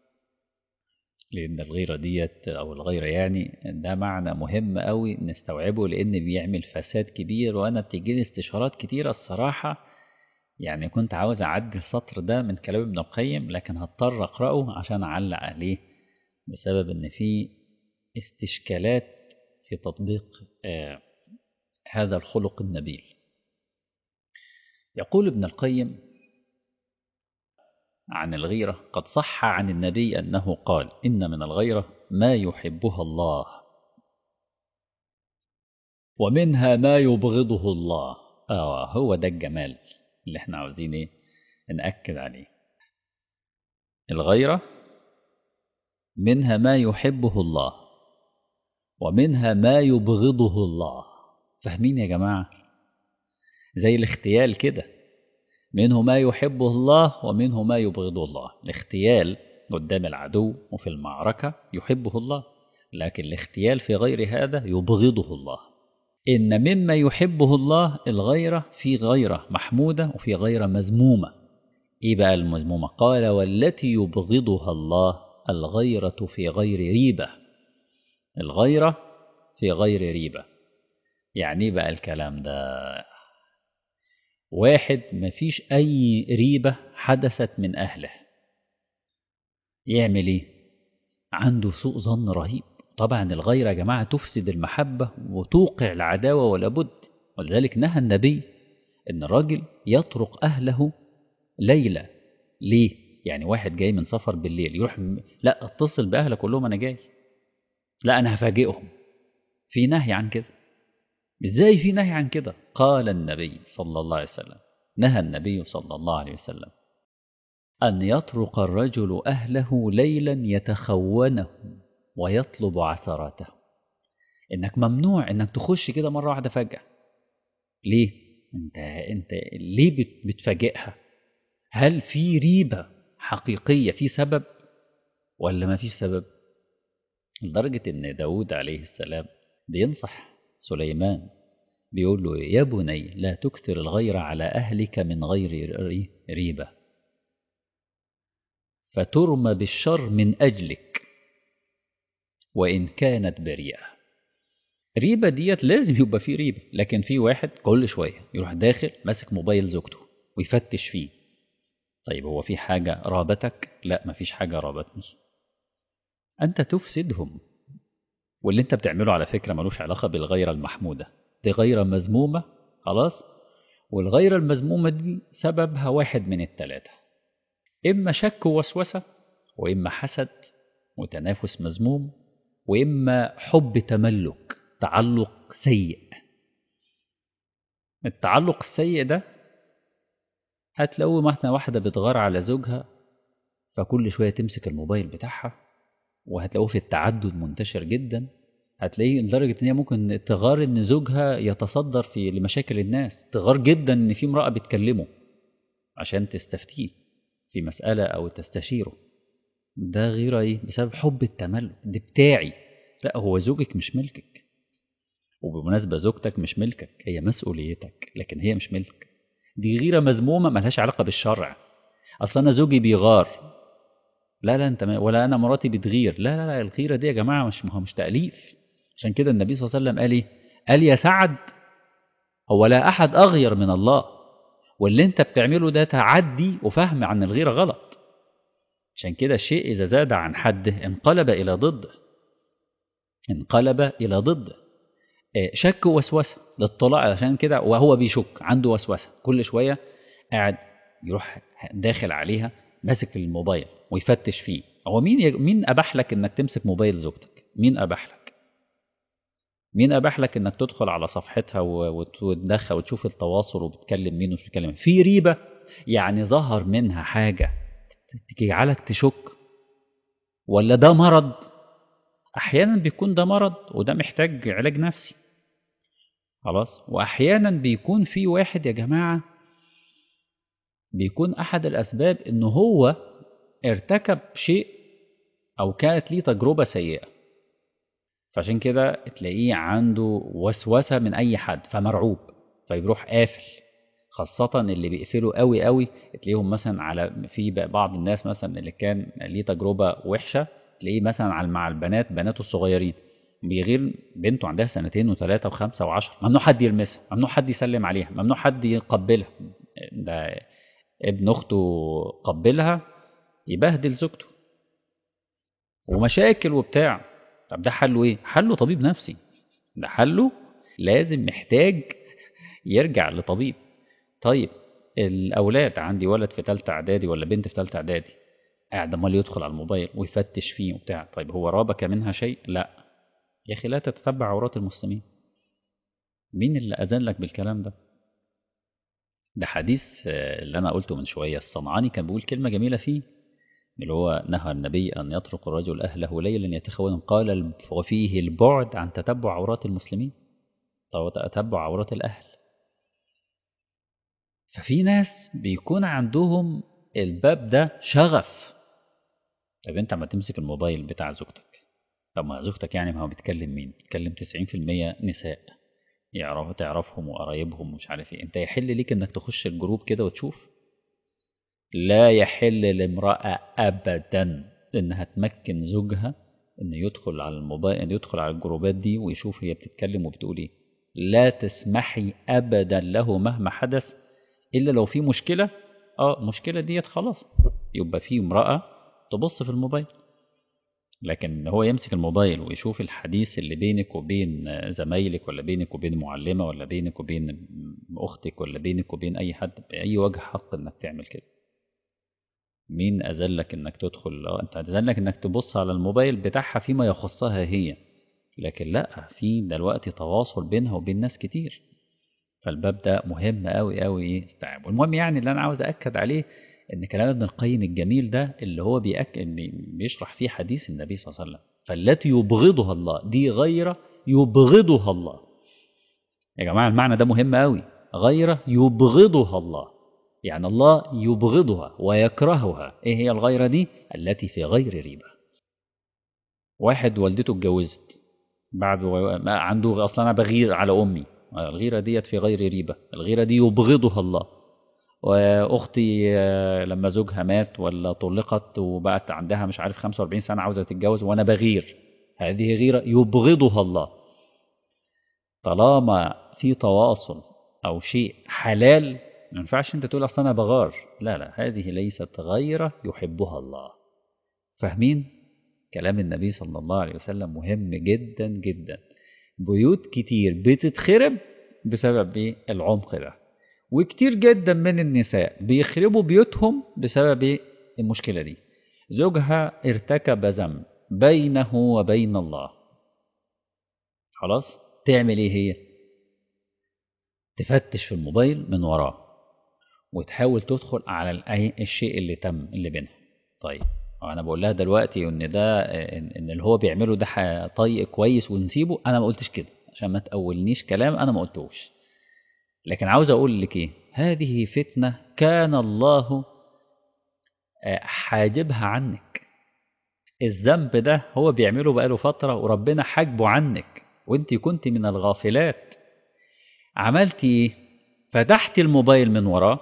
لأن الغيرة ديت أو الغيرة يعني ده معنى مهم قوي نستوعبه لأن بيعمل فساد كبير وأنا بتجيلي استشارات كتيرة الصراحة يعني كنت عاوز أعدي السطر ده من كلام ابن القيم لكن هضطر أقرأه عشان أعلق عليه بسبب إن في استشكالات في تطبيق آه هذا الخلق النبيل يقول ابن القيم عن الغيرة قد صح عن النبي أنه قال إن من الغيرة ما يحبها الله ومنها ما يبغضه الله آه هو ده الجمال اللي احنا عاوزين ايه نأكد عليه الغيرة منها ما يحبه الله ومنها ما يبغضه الله فاهمين يا جماعة زي الاختيال كده منه ما يحبه الله ومنه ما يبغضه الله الاختيال قدام العدو وفي المعركة يحبه الله لكن الاختيال في غير هذا يبغضه الله إن مما يحبه الله الغيرة في غيرة محمودة وفي غيرة مذمومة إيه بقى المذمومة قال والتي يبغضها الله الغيرة في غير ريبة الغيرة في غير ريبة يعني إيه بقى الكلام ده واحد مفيش أي ريبة حدثت من أهله يعمل إيه عنده سوء ظن رهيب طبعا الغيرة يا جماعة تفسد المحبة وتوقع العداوة ولا بد ولذلك نهى النبي ان الراجل يطرق اهله ليلة ليه يعني واحد جاي من سفر بالليل يروح م... لا اتصل باهلك قول لهم انا جاي لا انا هفاجئهم في نهي عن كده ازاي في نهي عن كده قال النبي صلى الله عليه وسلم نهى النبي صلى الله عليه وسلم أن يطرق الرجل أهله ليلا يتخونه ويطلب عثراته إنك ممنوع إنك تخش كده مرة واحدة فجأة ليه؟ أنت أنت ليه بت- بتفاجئها؟ هل في ريبة حقيقية في سبب ولا ما فيش سبب؟ لدرجة إن داود عليه السلام بينصح سليمان بيقول له يا بني لا تكثر الغير على أهلك من غير ري- ريبة فترمى بالشر من أجلك وإن كانت بريئة ريبة ديت لازم يبقى فيه ريبة لكن في واحد كل شوية يروح داخل ماسك موبايل زوجته ويفتش فيه طيب هو في حاجة رابتك؟ لا مفيش حاجة رابتني أنت تفسدهم واللي أنت بتعمله على فكرة ملوش علاقة بالغيرة المحمودة دي غيرة مذمومة خلاص والغيرة المذمومة دي سببها واحد من التلاتة إما شك ووسوسة وإما حسد وتنافس مذموم وإما حب تملك تعلق سيء التعلق السيء ده هتلاقوا مثلا واحدة بتغار على زوجها فكل شوية تمسك الموبايل بتاعها وهتلاقوه في التعدد منتشر جدا هتلاقيه لدرجة إن هي ممكن تغار إن زوجها يتصدر في لمشاكل الناس تغار جدا إن في امرأة بتكلمه عشان تستفتيه في مسألة أو تستشيره ده غيرة إيه؟ بسبب حب التملك ده بتاعي لا هو زوجك مش ملكك وبمناسبة زوجتك مش ملكك هي مسؤوليتك لكن هي مش ملك دي غيرة مذمومة ملهاش علاقة بالشرع أصل أنا زوجي بيغار لا لا أنت ما- ولا أنا مراتي بتغير لا لا لا الغيرة دي يا جماعة مش ما هو مش تأليف عشان كده النبي صلى الله عليه وسلم قال إيه قال يا سعد هو لا أحد أغير من الله واللي أنت بتعمله ده تعدي وفهم عن الغيرة غلط عشان كده الشيء إذا زاد عن حده انقلب إلى ضده انقلب إلى ضده آه، شك ووسوسة للاطلاع عشان كده وهو بيشك عنده وسوسة كل شوية قاعد يروح داخل عليها ماسك الموبايل ويفتش فيه هو مين يج... مين أباح لك إنك تمسك موبايل زوجتك مين أباح لك مين أباح لك إنك تدخل على صفحتها و- وت- وتدخل وتشوف التواصل وبتكلم مين ومش بتكلم مين في ريبة يعني ظهر منها حاجة تجعلك تشك ولا ده مرض احيانا بيكون ده مرض وده محتاج علاج نفسي خلاص واحيانا بيكون في واحد يا جماعه بيكون احد الاسباب ان هو ارتكب شيء او كانت ليه تجربه سيئه فعشان كده تلاقيه عنده وسوسه من اي حد فمرعوب فيروح قافل خاصة اللي بيقفلوا قوي قوي تلاقيهم مثلا على في بعض الناس مثلا اللي كان ليه تجربة وحشة تلاقيه مثلا على مع البنات بناته الصغيرين بيغير بنته عندها سنتين وثلاثة وخمسة وعشرة ممنوع حد يلمسها ممنوع حد يسلم عليها ممنوع حد يقبلها ده ابن أخته قبلها يبهدل زوجته ومشاكل وبتاع طب ده حله ايه؟ حله طبيب نفسي ده حله لازم محتاج يرجع لطبيب طيب الأولاد عندي ولد في تالتة إعدادي ولا بنت في تالتة إعدادي قاعد عمال يدخل على الموبايل ويفتش فيه وبتاع طيب هو رابك منها شيء؟ لا يا أخي لا تتتبع عورات المسلمين مين اللي أذن لك بالكلام ده؟ ده حديث آه، اللي أنا قلته من شوية الصنعاني كان بيقول كلمة جميلة فيه اللي هو نهى النبي أن يطرق الرجل أهله ليلا يتخون قال الب- وفيه البعد عن تتبع عورات المسلمين أو تتبع عورات الأهل ففي ناس بيكون عندهم الباب ده شغف طب انت ما تمسك الموبايل بتاع زوجتك طب ما زوجتك يعني ما هو بيتكلم مين بيتكلم 90% نساء يعرفوا تعرفهم وقرايبهم ومش عارف ايه انت يحل ليك انك تخش الجروب كده وتشوف لا يحل لامرأة أبدا إنها تمكن زوجها إنه يدخل على الموبايل إنه يدخل على الجروبات دي ويشوف هي بتتكلم وبتقول إيه لا تسمحي أبدا له مهما حدث إلا لو في مشكلة اه المشكلة ديت خلاص يبقى في امرأة تبص في الموبايل لكن هو يمسك الموبايل ويشوف الحديث اللي بينك وبين زمايلك ولا بينك وبين معلمة ولا بينك وبين أختك ولا بينك وبين أي حد بأي وجه حق إنك تعمل كده مين أذلك إنك تدخل اه أنت أذلك إنك تبص على الموبايل بتاعها فيما يخصها هي لكن لا في دلوقتي تواصل بينها وبين ناس كتير فالباب ده مهم قوي قوي ايه استيعاب المهم يعني اللي انا عاوز اكد عليه ان كلام ابن القيم الجميل ده اللي هو بيأكد بيشرح فيه حديث النبي صلى الله عليه وسلم فالتي يبغضها الله دي غير يبغضها الله يا جماعه المعنى ده مهم قوي غير يبغضها الله يعني الله يبغضها ويكرهها ايه هي الغيره دي التي في غير ريبه واحد والدته اتجوزت بعد ما عنده اصلا انا بغير على امي الغيرة ديت في غير ريبة الغيرة دي يبغضها الله وأختي لما زوجها مات ولا طلقت وبقت عندها مش عارف 45 سنة عاوزة تتجوز وأنا بغير هذه غيرة يبغضها الله طالما في تواصل أو شيء حلال ما ينفعش أنت تقول أصل أنا بغار لا لا هذه ليست غيرة يحبها الله فاهمين كلام النبي صلى الله عليه وسلم مهم جدا جدا بيوت كتير بتتخرب بسبب ايه العمق ده وكتير جدا من النساء بيخربوا بيوتهم بسبب ايه المشكلة دي زوجها ارتكب ذنب بينه وبين الله خلاص تعمل ايه هي تفتش في الموبايل من وراه وتحاول تدخل على الشيء اللي تم اللي بينها طيب انا بقول لها دلوقتي ان ده ان اللي هو بيعمله ده طيق كويس ونسيبه انا ما قلتش كده عشان ما تقولنيش كلام انا ما قلتوش لكن عاوز اقول لك ايه هذه فتنه كان الله حاجبها عنك الذنب ده هو بيعمله بقاله فتره وربنا حاجبه عنك وانت كنت من الغافلات عملتي ايه فتحتي الموبايل من وراه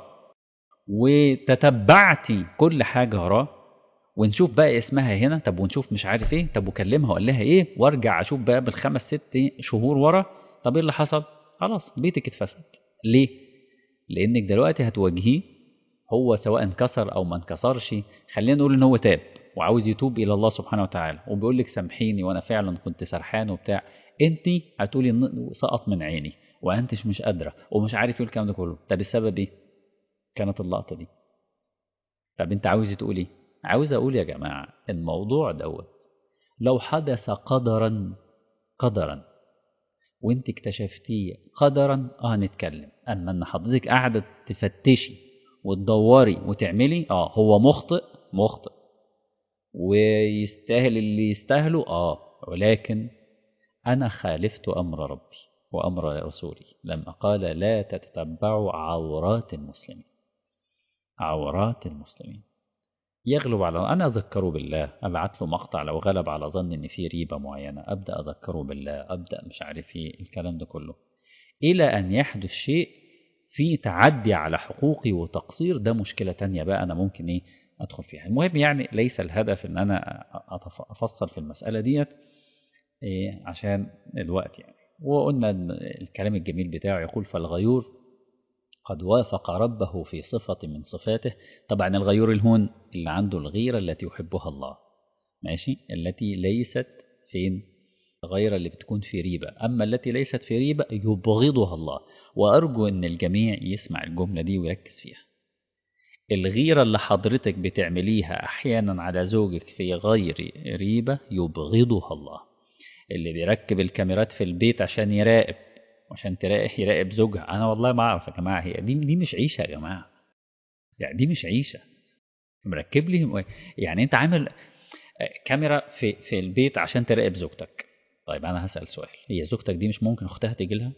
وتتبعتي كل حاجه وراه ونشوف بقى اسمها هنا طب ونشوف مش عارف ايه طب وكلمها وقال لها ايه وارجع اشوف بقى بالخمس ست شهور ورا طب ايه اللي حصل خلاص بيتك اتفسد ليه لانك دلوقتي هتواجهيه هو سواء انكسر او ما انكسرش خلينا نقول ان هو تاب وعاوز يتوب الى الله سبحانه وتعالى وبيقول لك سامحيني وانا فعلا كنت سرحان وبتاع انت هتقولي سقط من عيني وانتش مش قادره ومش عارف ايه الكلام ده كله طب السبب ايه كانت اللقطه دي طب انت عاوز تقول ايه عاوز أقول يا جماعة الموضوع دوت لو حدث قدرا قدرا وانت اكتشفتيه قدرا اه نتكلم اما ان حضرتك قاعده تفتشي وتدوري وتعملي اه هو مخطئ مخطئ ويستاهل اللي يستاهله اه ولكن انا خالفت امر ربي وامر رسولي لما قال لا تتبعوا عورات المسلمين عورات المسلمين يغلب على انا اذكره بالله ابعت له مقطع لو غلب على ظن ان في ريبه معينه ابدا اذكره بالله ابدا مش عارف ايه الكلام ده كله الى ان يحدث شيء في تعدي على حقوقي وتقصير ده مشكله تانية بقى انا ممكن ايه ادخل فيها المهم يعني ليس الهدف ان انا افصل في المساله ديت إيه عشان الوقت يعني وقلنا الكلام الجميل بتاعه يقول فالغيور قد وافق ربه في صفة من صفاته طبعا الغيور الهون اللي عنده الغيرة التي يحبها الله ماشي التي ليست فين غير اللي بتكون في ريبة أما التي ليست في ريبة يبغضها الله وأرجو أن الجميع يسمع الجملة دي ويركز فيها الغيرة اللي حضرتك بتعمليها أحيانا على زوجك في غير ريبة يبغضها الله اللي بيركب الكاميرات في البيت عشان يراقب عشان تراقب يراقب زوجها انا والله ما اعرف يا جماعه هي دي دي مش عيشه يا جماعه يعني دي مش عيشه مركب لي يعني انت عامل كاميرا في في البيت عشان تراقب زوجتك طيب انا هسال سؤال هي زوجتك دي مش ممكن اختها تيجي لها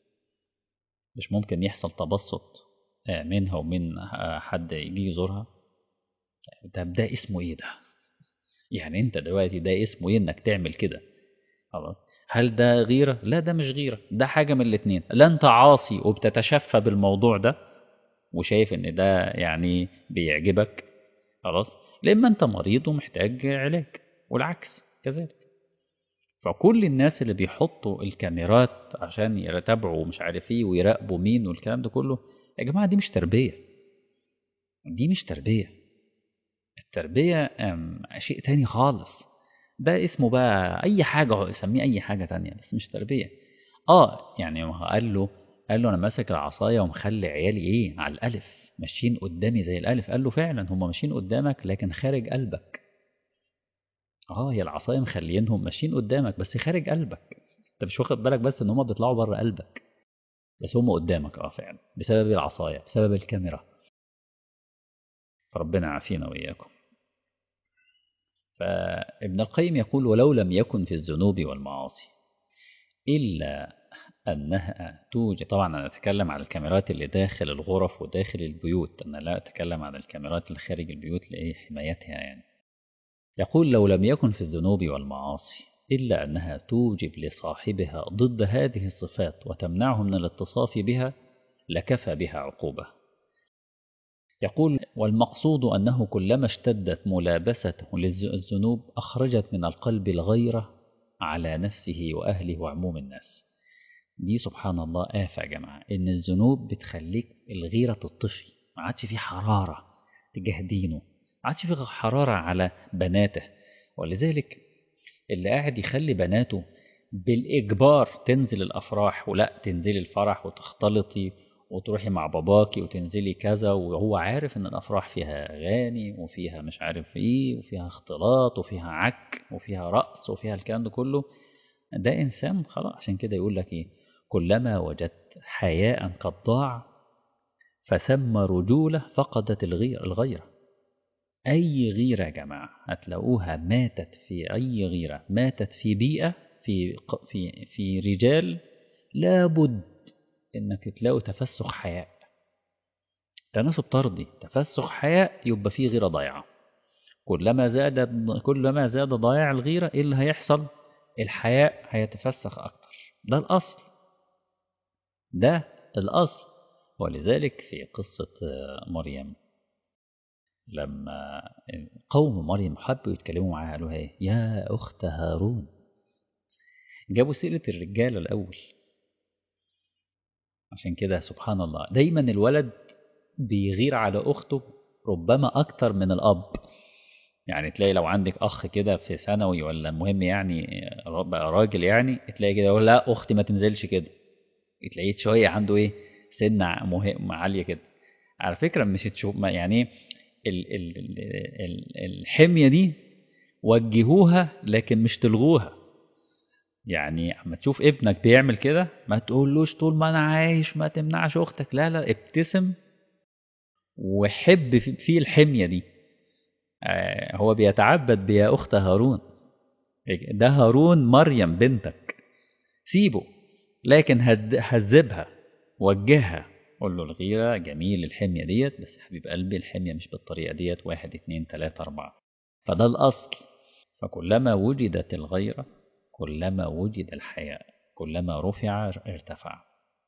مش ممكن يحصل تبسط منها ومن حد يجي يزورها ده ده اسمه ايه ده يعني انت دلوقتي ده اسمه ايه انك تعمل كده خلاص هل ده غيرة؟ لا ده مش غيرة ده حاجة من الاتنين لا انت عاصي وبتتشفى بالموضوع ده وشايف ان ده يعني بيعجبك خلاص لما انت مريض ومحتاج علاج والعكس كذلك فكل الناس اللي بيحطوا الكاميرات عشان يتابعوا مش عارف ايه ويراقبوا مين والكلام ده كله يا جماعه دي مش تربيه دي مش تربيه التربيه شيء تاني خالص ده اسمه بقى اي حاجه يسميه اي حاجه تانية بس مش تربيه اه يعني قال له قال له انا ماسك العصايه ومخلي عيالي ايه على الالف ماشيين قدامي زي الالف قال له فعلا هم ماشيين قدامك لكن خارج قلبك اه هي العصايه مخلينهم ماشيين قدامك بس خارج قلبك انت مش واخد بالك بس ان هم بيطلعوا بره قلبك بس هم قدامك اه فعلا بسبب العصايه بسبب الكاميرا فربنا يعافينا واياكم فابن القيم يقول ولو لم يكن في الذنوب والمعاصي إلا أنها توجد طبعا أنا أتكلم عن الكاميرات اللي داخل الغرف وداخل البيوت أنا لا أتكلم عن الكاميرات اللي خارج البيوت لحمايتها يعني يقول لو لم يكن في الذنوب والمعاصي إلا أنها توجب لصاحبها ضد هذه الصفات وتمنعه من الاتصاف بها لكفى بها عقوبة يقول والمقصود أنه كلما اشتدت ملابسته للذنوب أخرجت من القلب الغيرة على نفسه وأهله وعموم الناس دي سبحان الله آفة يا جماعة إن الذنوب بتخليك الغيرة تطفي ما عادش في حرارة تجاه دينه ما عادش في حرارة على بناته ولذلك اللي قاعد يخلي بناته بالإجبار تنزل الأفراح ولا تنزلي الفرح وتختلطي وتروحي مع باباكي وتنزلي كذا وهو عارف ان الافراح فيها اغاني وفيها مش عارف ايه وفيها اختلاط وفيها عك وفيها رقص وفيها الكلام ده كله ده انسان خلاص عشان كده يقول لك ايه كلما وجدت حياء قد ضاع فثم رجوله فقدت الغير الغيره اي غيره يا جماعه هتلاقوها ماتت في اي غيره ماتت في بيئه في في في رجال لابد انك تلاقوا تفسخ حياء تناسب طردي تفسخ حياء يبقى فيه غيره ضايعه كلما زاد كلما زاد ضياع الغيره ايه اللي هيحصل الحياء هيتفسخ اكتر ده الاصل ده الاصل ولذلك في قصه مريم لما قوم مريم حبوا يتكلموا معاها قالوا ايه يا اخت هارون جابوا سيره الرجاله الاول عشان كده سبحان الله دايما الولد بيغير على أخته ربما أكتر من الأب يعني تلاقي لو عندك أخ كده في ثانوي ولا المهم يعني بقى راجل يعني تلاقي كده يقول لا أختي ما تنزلش كده تلاقيه شوية عنده إيه سن مهم عالية كده على فكرة مش تشوف يعني ال ال ال ال الحمية دي وجهوها لكن مش تلغوها يعني اما تشوف ابنك بيعمل كده ما تقولوش طول ما انا عايش ما تمنعش اختك لا لا ابتسم وحب فيه الحمية دي آه هو بيتعبد بيا أخت هارون ده هارون مريم بنتك سيبه لكن هذبها وجهها قول له الغيرة جميل الحمية ديت بس حبيب قلبي الحمية مش بالطريقة ديت واحد اتنين تلاتة أربعة فده الأصل فكلما وجدت الغيرة كلما وجد الحياء كلما رفع ارتفع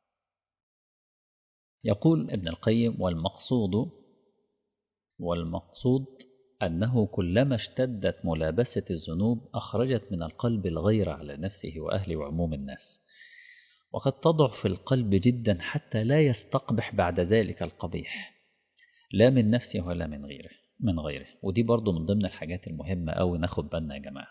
يقول ابن القيم والمقصود والمقصود أنه كلما اشتدت ملابسة الذنوب أخرجت من القلب الغير على نفسه وأهله وعموم الناس وقد تضعف القلب جدا حتى لا يستقبح بعد ذلك القبيح لا من نفسه ولا من غيره من غيره ودي برضو من ضمن الحاجات المهمة أوي ناخد بالنا يا جماعة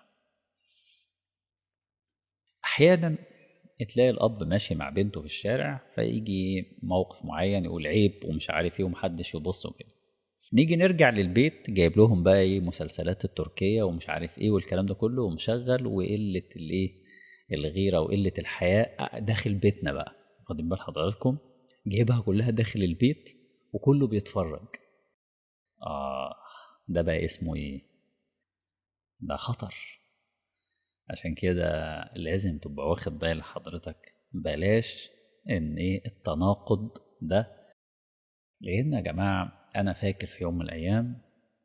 أحيانا تلاقي الأب ماشي مع بنته في الشارع فيجي موقف معين يقول عيب ومش عارف ايه ومحدش يبص وكده نيجي نرجع للبيت جايب لهم بقى ايه مسلسلات التركية ومش عارف ايه والكلام ده كله ومشغل وقلة الايه الغيرة وقلة الحياء داخل بيتنا بقى واخدين بال حضراتكم جايبها كلها داخل البيت وكله بيتفرج اه ده بقى اسمه ايه ده خطر عشان كده لازم تبقى واخد بال حضرتك بلاش ان ايه التناقض ده لان يا جماعه انا فاكر في يوم من الايام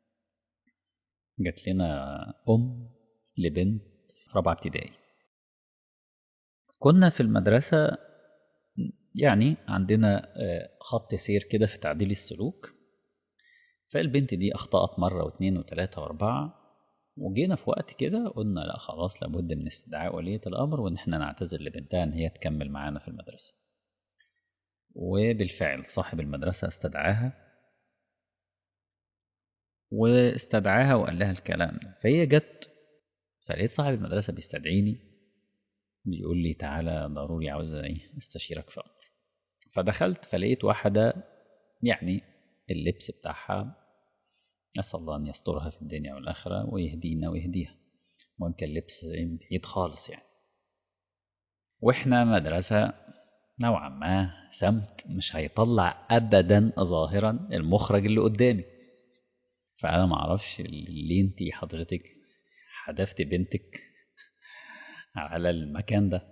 جات لنا ام لبنت رابعه ابتدائي كنا في المدرسه يعني عندنا خط سير كده في تعديل السلوك فالبنت دي أخطأت مرة واثنين وثلاثة وأربعة وجينا في وقت كده قلنا لا خلاص لابد من استدعاء ولية الأمر وإن احنا نعتذر لبنتها إن هي تكمل معانا في المدرسة وبالفعل صاحب المدرسة استدعاها واستدعاها وقال لها الكلام ده فهي جت فلقيت صاحب المدرسة بيستدعيني بيقول لي تعالى ضروري عاوز ايه استشيرك في أمر فدخلت فلقيت واحدة يعني اللبس بتاعها نسأل الله أن يسترها في الدنيا والآخرة ويهدينا ويهديها المهم كان لبس بعيد خالص يعني وإحنا مدرسة نوعا ما سمت مش هيطلع أبدا ظاهرا المخرج اللي قدامي فأنا معرفش ليه انتي حضرتك حدفت بنتك على المكان ده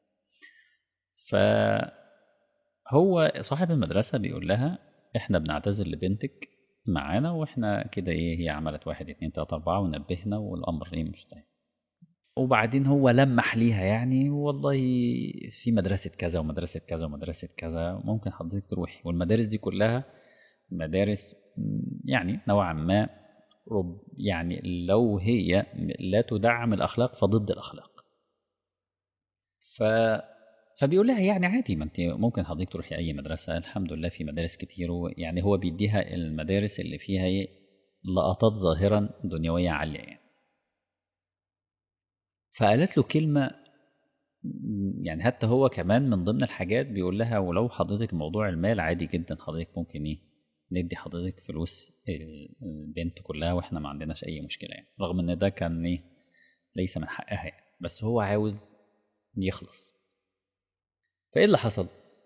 فهو صاحب المدرسة بيقول لها احنا بنعتذر لبنتك معانا واحنا كده ايه هي عملت واحد اتنين تلاتة اربعة ونبهنا والامر ايه مش طيب وبعدين هو لمح ليها يعني والله في مدرسة كذا ومدرسة كذا ومدرسة كذا ممكن حضرتك تروحي والمدارس دي كلها مدارس يعني نوعا ما رب يعني لو هي لا تدعم الأخلاق فضد الأخلاق ف فبيقول لها يعني عادي ما انت ممكن حضرتك تروحي اي مدرسه الحمد لله في مدارس كتير يعني هو بيديها المدارس اللي فيها ايه لقطات ظاهرا دنيويه عاليه يعني فقالت له كلمه يعني حتى هو كمان من ضمن الحاجات بيقول لها ولو حضرتك موضوع المال عادي جدا حضرتك ممكن ايه ندي حضرتك فلوس البنت كلها واحنا ما عندناش اي مشكله يعني رغم ان ده كان ايه ليس من حقها يعني بس هو عاوز يخلص فايه اللي حصل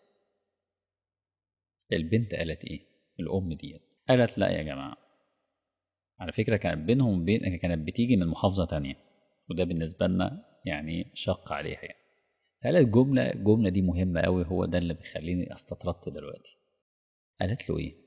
البنت قالت ايه الام ديت قالت لا يا جماعه على فكره كانت بينهم وبين كانت بتيجي من محافظه تانية وده بالنسبه لنا يعني شق عليها يعني قالت جمله الجمله دي مهمه قوي هو ده اللي بيخليني استطردت دلوقتي قالت له ايه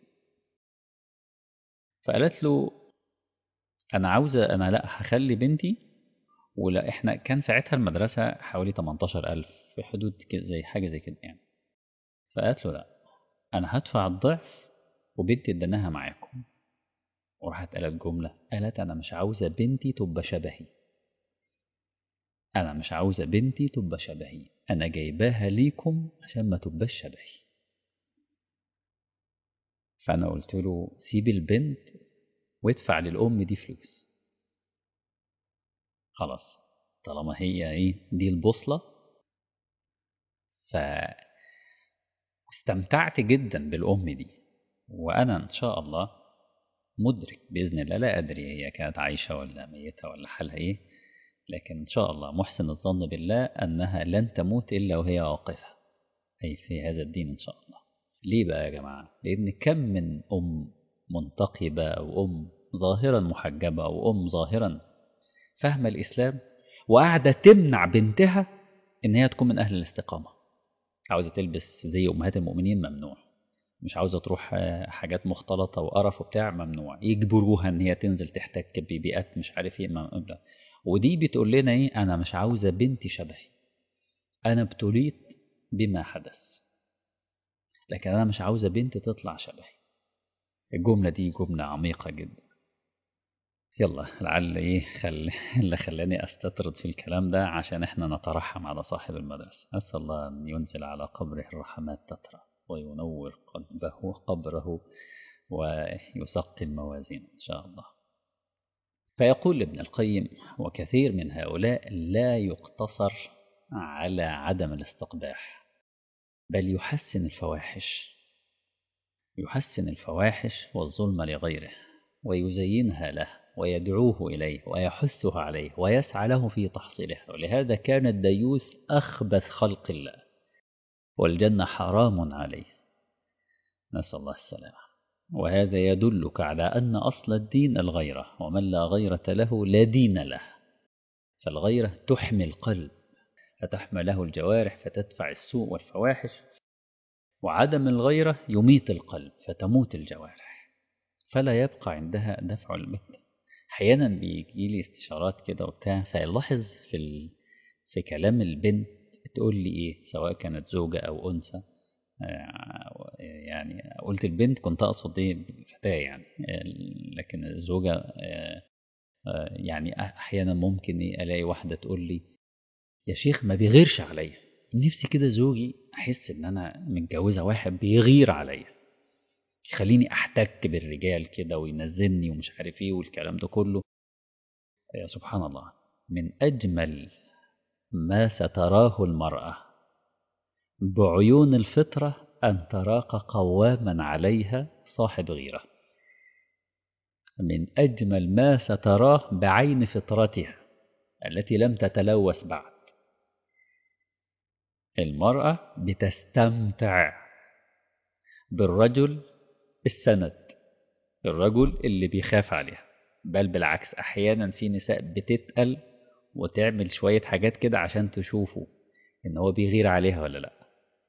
فقالت له انا عاوزه انا لا هخلي بنتي ولا احنا كان ساعتها المدرسه حوالي 18000 في حدود كده زي حاجه زي كده يعني فقالت له لا انا هدفع الضعف وبنتي اديناها معاكم وراحت قالت جمله قالت انا مش عاوزه بنتي تبقى شبهي انا مش عاوزه بنتي تبقى شبهي انا جايباها ليكم عشان ما تبقاش شبهي فانا قلت له سيب البنت وادفع للام دي فلوس خلاص طالما هي ايه دي البوصله ف استمتعت جدا بالام دي وانا ان شاء الله مدرك باذن الله لا ادري هي كانت عايشه ولا ميته ولا حالها ايه لكن ان شاء الله محسن الظن بالله انها لن تموت الا وهي واقفه اي في هذا الدين ان شاء الله ليه بقى يا جماعه لان كم من ام منتقبه او ام ظاهرا محجبه او ام ظاهرا فاهمه الاسلام وقاعده تمنع بنتها ان هي تكون من اهل الاستقامه عاوزه تلبس زي امهات المؤمنين ممنوع مش عاوزه تروح حاجات مختلطه وقرف وبتاع ممنوع يجبروها ان هي تنزل تحتك ببيئات مش عارف ايه ممنوع. ودي بتقول لنا ايه انا مش عاوزه بنتي شبهي انا ابتليت بما حدث لكن انا مش عاوزه بنتي تطلع شبهي الجمله دي جمله عميقه جدا يلا لعل ايه خل... اللي خلاني استطرد في الكلام ده عشان احنا نترحم على صاحب المدرسة اسال الله ان ينزل على قبره الرحمات تترى وينور قلبه قبره ويسقي الموازين ان شاء الله فيقول ابن القيم وكثير من هؤلاء لا يقتصر على عدم الاستقباح بل يحسن الفواحش يحسن الفواحش والظلم لغيره ويزينها له ويدعوه إليه ويحثه عليه ويسعى له في تحصيله ولهذا كان الديوث أخبث خلق الله والجنة حرام عليه نسأل الله السلامة وهذا يدلك على أن أصل الدين الغيرة ومن لا غيرة له لا دين له فالغيرة تحمي القلب فتحمى له الجوارح فتدفع السوء والفواحش وعدم الغيرة يميت القلب فتموت الجوارح فلا يبقى عندها دفع المثل احيانا بيجي لي استشارات كده وبتاع فيلاحظ في ال... في كلام البنت تقول لي ايه سواء كانت زوجة او انثى يعني قلت البنت كنت أقصد إيه الفتاة يعني لكن الزوجة يعني أحيانا ممكن ألاقي واحدة تقول لي يا شيخ ما بيغيرش عليا نفسي كده زوجي أحس إن أنا متجوزة واحد بيغير عليا يخليني أحتك بالرجال كده وينزلني ومش عارف إيه والكلام ده كله يا سبحان الله من أجمل ما ستراه المرأة بعيون الفطرة أن تراك قواما عليها صاحب غيرة من أجمل ما ستراه بعين فطرتها التي لم تتلوث بعد المرأة بتستمتع بالرجل السند الرجل اللي بيخاف عليها بل بالعكس أحيانا في نساء بتتقل وتعمل شوية حاجات كده عشان تشوفوا إن هو بيغير عليها ولا لأ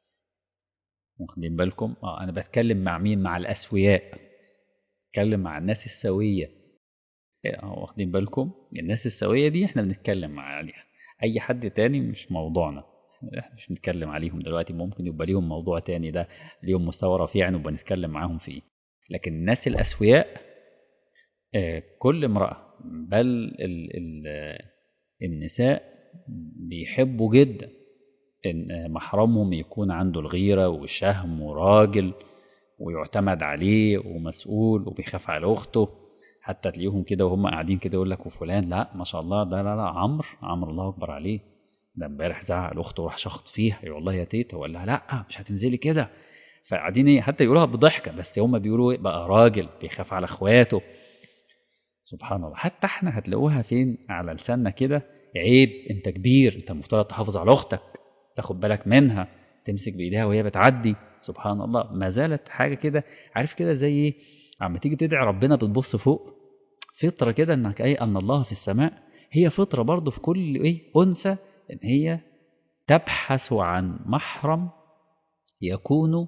واخدين بالكم اه انا بتكلم مع مين مع الاسوياء بتكلم مع الناس السويه واخدين بالكم الناس السويه دي احنا بنتكلم عليها اي حد تاني مش موضوعنا احنا مش بنتكلم عليهم دلوقتي ممكن يبقى ليهم موضوع تاني ده ليهم مستوى رفيع نبقى نتكلم معاهم فيه لكن الناس الاسوياء آه كل امراه بل ال ال النساء بيحبوا جدا إن محرمهم يكون عنده الغيرة والشهم وراجل ويعتمد عليه ومسؤول وبيخاف على أخته حتى تلاقيهم كده وهم قاعدين كده يقول لك وفلان لا ما شاء الله ده لا لا عمرو عمرو الله أكبر عليه ده امبارح زعق لأخته وراح شخط فيها يقول والله يا تيتا ولا لا مش هتنزلي كده فقاعدين ايه حتى يقولوها بضحكة بس هم بيقولوا إيه بقى راجل بيخاف على اخواته سبحان الله حتى احنا هتلاقوها فين على لساننا كده عيب انت كبير انت المفترض تحافظ على اختك تاخد بالك منها تمسك بايديها وهي بتعدي سبحان الله ما زالت حاجه كده عارف كده زي ايه عم تيجي تدعي ربنا بتبص فوق فطره كده انك ايه ان الله في السماء هي فطره برضه في كل ايه انثى ان هي تبحث عن محرم يكون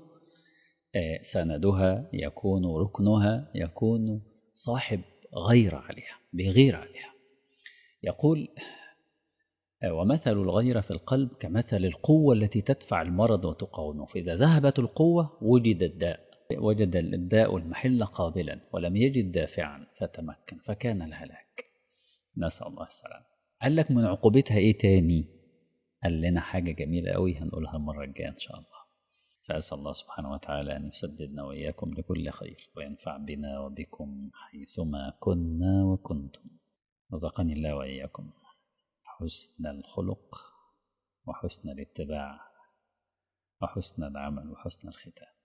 سندها يكون ركنها يكون صاحب غير عليها بغير عليها يقول ومثل الغير في القلب كمثل القوة التي تدفع المرض وتقاومه فإذا ذهبت القوة وجد الداء وجد الداء المحل قابلا ولم يجد دافعا فتمكن فكان الهلاك نسأل الله السلام قال لك من عقوبتها ايه تاني قال لنا حاجة جميلة قوي هنقولها المرة الجاية إن شاء الله فأسأل الله سبحانه وتعالى أن يسددنا وإياكم لكل خير وينفع بنا وبكم حيثما كنا وكنتم رزقني الله وإياكم حسن الخلق وحسن الاتباع وحسن العمل وحسن الختام